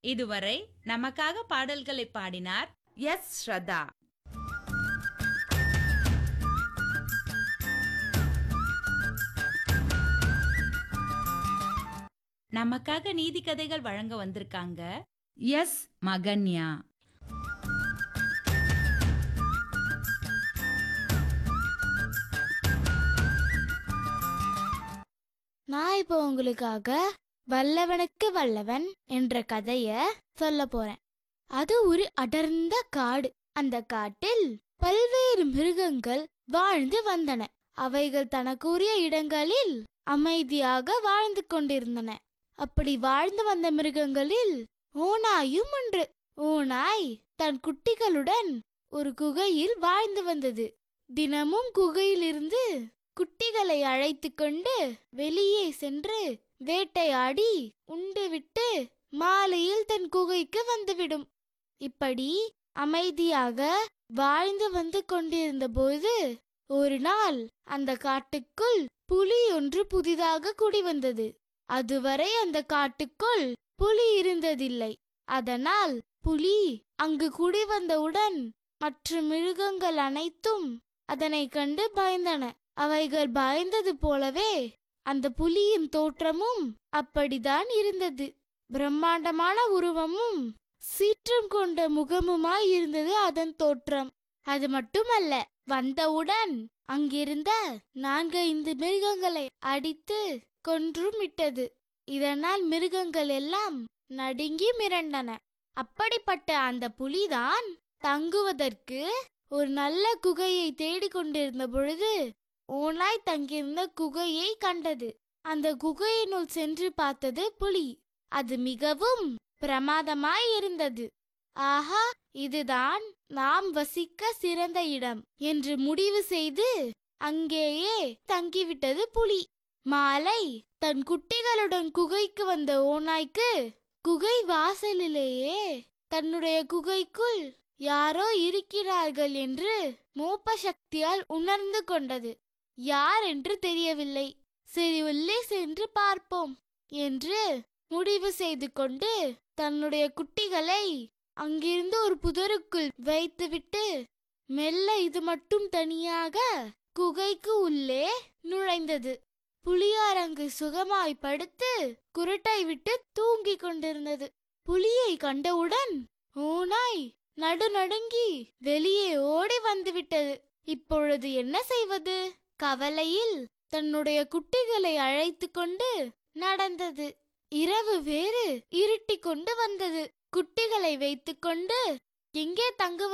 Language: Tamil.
இதுவரை நமக்காக பாடல்களை பாடினார் எஸ் ஸ்ரதா நமக்காக நீதி கதைகள் வழங்க வந்திருக்காங்க எஸ் மகன்யா நான் இப்போ உங்களுக்காக வல்லவனுக்கு வல்லவன் என்ற கதைய சொல்ல போறேன் அது ஒரு அடர்ந்த காடு அந்த காட்டில் பல்வேறு மிருகங்கள் வாழ்ந்து வந்தன அவைகள் தனக்குரிய இடங்களில் அமைதியாக வாழ்ந்து கொண்டிருந்தன அப்படி வாழ்ந்து வந்த மிருகங்களில் ஓநாயும் ஒன்று ஓநாய் தன் குட்டிகளுடன் ஒரு குகையில் வாழ்ந்து வந்தது தினமும் குகையிலிருந்து குட்டிகளை அழைத்து கொண்டு வெளியே சென்று வேட்டையாடி உண்டுவிட்டு மாலையில் தன் குகைக்கு வந்துவிடும் இப்படி அமைதியாக வாழ்ந்து வந்து கொண்டிருந்த போது ஒரு நாள் அந்த காட்டுக்குள் புலி ஒன்று புதிதாக குடி வந்தது அதுவரை அந்த காட்டுக்குள் புலி இருந்ததில்லை அதனால் புலி அங்கு குடி வந்தவுடன் மற்ற மிருகங்கள் அனைத்தும் அதனை கண்டு பயந்தன அவைகள் பயந்தது போலவே அந்த புலியின் தோற்றமும் அப்படிதான் இருந்தது பிரம்மாண்டமான உருவமும் சீற்றம் கொண்ட முகமுமாய் இருந்தது அதன் தோற்றம் அது மட்டுமல்ல வந்தவுடன் அங்கிருந்த நான்கைந்து மிருகங்களை அடித்து கொன்றும் விட்டது இதனால் மிருகங்கள் எல்லாம் நடுங்கி மிரண்டன அப்படிப்பட்ட அந்த புலிதான் தங்குவதற்கு ஒரு நல்ல குகையை தேடிக் கொண்டிருந்த பொழுது ஓனாய் தங்கியிருந்த குகையை கண்டது அந்த குகையினுள் சென்று பார்த்தது புலி அது மிகவும் பிரமாதமாய் இருந்தது ஆஹா இதுதான் நாம் வசிக்க சிறந்த இடம் என்று முடிவு செய்து அங்கேயே தங்கிவிட்டது புலி மாலை தன் குட்டிகளுடன் குகைக்கு வந்த ஓநாய்க்கு குகை வாசலிலேயே தன்னுடைய குகைக்குள் யாரோ இருக்கிறார்கள் என்று மோப்ப சக்தியால் உணர்ந்து கொண்டது யார் என்று தெரியவில்லை சரி உள்ளே சென்று பார்ப்போம் என்று முடிவு செய்து கொண்டு தன்னுடைய குட்டிகளை அங்கிருந்து ஒரு புதருக்குள் வைத்துவிட்டு மெல்ல இது மட்டும் தனியாக குகைக்கு உள்ளே நுழைந்தது புலியாரங்கு சுகமாய் படுத்து குருட்டை விட்டு தூங்கிக் கொண்டிருந்தது புலியை கண்டவுடன் ஓநாய் நடுநடுங்கி வெளியே ஓடி வந்துவிட்டது இப்பொழுது என்ன செய்வது கவலையில் தன்னுடைய குட்டிகளை அழைத்து கொண்டு நடந்தது இரவு வேறு இருட்டிக் கொண்டு வந்தது குட்டிகளை வைத்துக்கொண்டு எங்கே தங்குவது